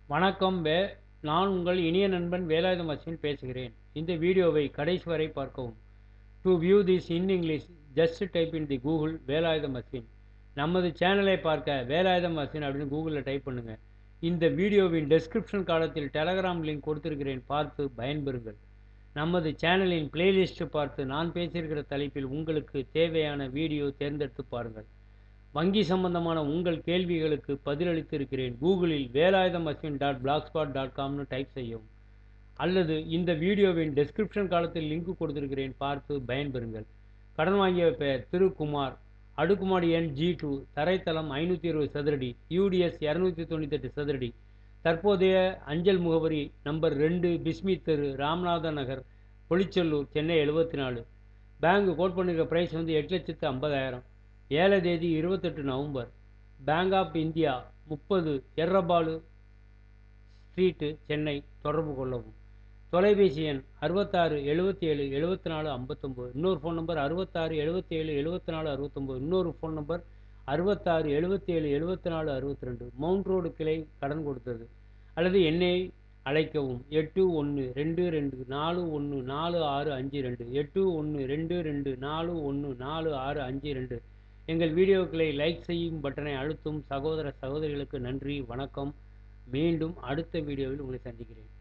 வணக்கம் வே நான் உங்கள் இனிய நண்பன் வேலாயுதம் அஸ்வின் பேசுகிறேன் இந்த வீடியோவை கடைசி வரை பார்க்கவும் to view this in English just type in the Google Velayutham Ashwin நமது சேனலை பார்க்க வேலாயுதம் அஸ்வின் அப்படின்னு கூகுளில் டைப் பண்ணுங்கள் இந்த வீடியோவின் டெஸ்கிரிப்ஷன் காலத்தில் டெலகிராம் லிங்க் கொடுத்திருக்கிறேன் பார்த்து பயன்பெறுங்கள் நமது சேனலின் பிளேலிஸ்ட் பார்த்து நான் பேசியிருக்கிற தலைப்பில் உங்களுக்கு தேவையான வீடியோ தேர்ந்தெடுத்து பாருங்கள் வங்கி சம்பந்தமான உங்கள் கேள்விகளுக்கு பதிலளித்து இருக்கிறேன் கூகுளில் Velayutham Ashwin dot blogspot dot காம்னு டைப் செய்யவும் அல்லது இந்த வீடியோவின் டெஸ்கிரிப்ஷன் காலத்தில் லிங்க் கொடுத்திருக்கிறேன் பார்த்து பயன்பெறுங்கள் கடன் வாங்கிய பெயர் திரு குமார் அடுக்குமாடி எண் ஜி டூ தரைத்தளம் ஐநூற்றி இருபது சதுரடி யூடிஎஸ் இரநூத்தி தொண்ணூத்தெட்டு சதுரடி தற்போதைய அஞ்சல் முகவரி நம்பர் ரெண்டு பிஸ்மி தெரு ராமநாத நகர் பொலிச்செல்லூர் சென்னை எழுபத்தி நாலு பேங்க் கோட் பண்ணிருக்க ப்ரைஸ் வந்து எட்டு லட்சத்து ஐம்பதாயிரம் ஏழை தேதி இருபத்தெட்டு நவம்பர் பேங்க் ஆஃப் இந்தியா முப்பது எர்ரபாலு ஸ்ட்ரீட்டு சென்னை தொடர்பு கொள்ளவும் தொலைபேசி எண் அறுபத்தாறு எழுபத்தி ஏழு எழுபத்தி நாலு ஐம்பத்தொம்போது இன்னொரு ஃபோன் நம்பர் அறுபத்தாறு எழுபத்தி ஏழு எழுபத்தி நாலு அறுபத்தொம்போது இன்னொரு ஃபோன் நம்பர் அறுபத்தாறு எழுபத்தி ஏழு எழுபத்தி நாலு அறுபத்தி ரெண்டு மவுண்ட் ரோடு கிளை கடன் கொடுத்தது அல்லது என்னை அழைக்கவும் எட்டு ஒன்று ரெண்டு ரெண்டு நாலு ஒன்று நாலு ஆறு அஞ்சு ரெண்டு எட்டு ஒன்று ரெண்டு ரெண்டு நாலு ஒன்று நாலு ஆறு அஞ்சு ரெண்டு எங்கள் வீடியோக்களை லைக் செய்யும் பட்டனை அழுத்தும் சகோதர சகோதரிகளுக்கு நன்றி வணக்கம் மீண்டும் அடுத்த வீடியோவில் உங்களை சந்திக்கிறேன்